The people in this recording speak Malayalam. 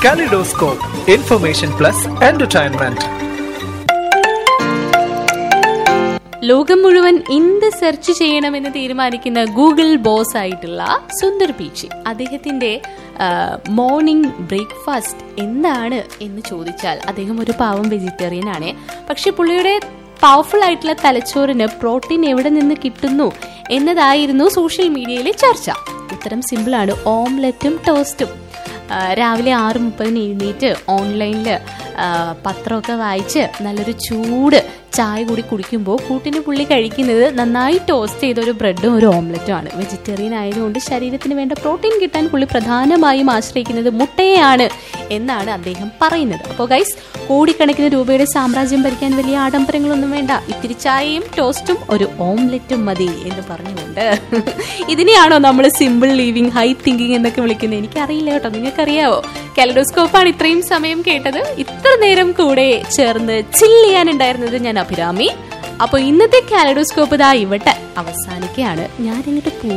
Kaleidoscope, information plus entertainment. ലോകം മുഴുവൻ എന്ത് സെർച്ച് ചെയ്യണമെന്ന് തീരുമാനിക്കുന്ന ഗൂഗിൾ ബോസ് ആയിട്ടുള്ള സുന്ദർ പിച്ചി അദ്ദേഹത്തിന്റെ മോർണിംഗ് ബ്രേക്ക്ഫാസ്റ്റ് എന്താണ് എന്ന് ചോദിച്ചാൽ അദ്ദേഹം ഒരു പാവം വെജിറ്റേറിയൻ ആണ് പക്ഷെ പുള്ളിയുടെ പവർഫുൾ ആയിട്ടുള്ള തലച്ചോറിന് പ്രോട്ടീൻ എവിടെ നിന്ന് കിട്ടുന്നു എന്നതായിരുന്നു സോഷ്യൽ മീഡിയയിലെ ചർച്ച ഉത്തരം സിമ്പിളാണ് ഓംലെറ്റും ടോസ്റ്റും ആ, രാവിലെ ആറ് മുപ്പതിന് എഴുന്നേറ്റ് ഓൺലൈനിൽ പത്രമൊക്കെ വായിച്ച് നല്ലൊരു ചൂട് ചായ കൂടി കുടിക്കുമ്പോൾ കൂട്ടിന് പുള്ളി കഴിക്കുന്നത് നന്നായി ടോസ്റ്റ് ചെയ്ത ഒരു ബ്രെഡും ഒരു ഓംലെറ്റും ആണ് വെജിറ്റേറിയൻ ആയതുകൊണ്ട് ശരീരത്തിന് വേണ്ട പ്രോട്ടീൻ കിട്ടാൻ പുള്ളി പ്രധാനമായും ആശ്രയിക്കുന്നത് മുട്ടയെയാണ് എന്നാണ് അദ്ദേഹം പറയുന്നത് അപ്പോൾ ഗൈസ് കോടിക്കണക്കിന് രൂപയുടെ സാമ്രാജ്യം ഭരിക്കാൻ വലിയ ആഡംബരങ്ങളൊന്നും വേണ്ട ഇത്തിരി ചായയും ടോസ്റ്റും ഒരു ഓംലെറ്റും മതി എന്ന് പറഞ്ഞുകൊണ്ട് ഇതിനെയാണോ നമ്മൾ സിമ്പിൾ ലീവിങ് ഹൈ തിങ്കിങ് എന്നൊക്കെ വിളിക്കുന്നത് എനിക്കറിയില്ല കേട്ടോ നിങ്ങൾക്കറിയാവോ കാലഡോസ്കോപ്പാണ് ഇത്രയും സമയം കേട്ടത് ഇത്ര നേരം കൂടെ ചേർന്ന് ചില്ല് ചെയ്യാനുണ്ടായിരുന്നത് ഞാൻ അഭിരാമി അപ്പോൾ ഇന്നത്തെ കാലഡോസ്കോപ്പ് ഇതാ ഇവിടെ അവസാനിക്കുകയാണ് ഞാൻ അങ്ങോട്ട്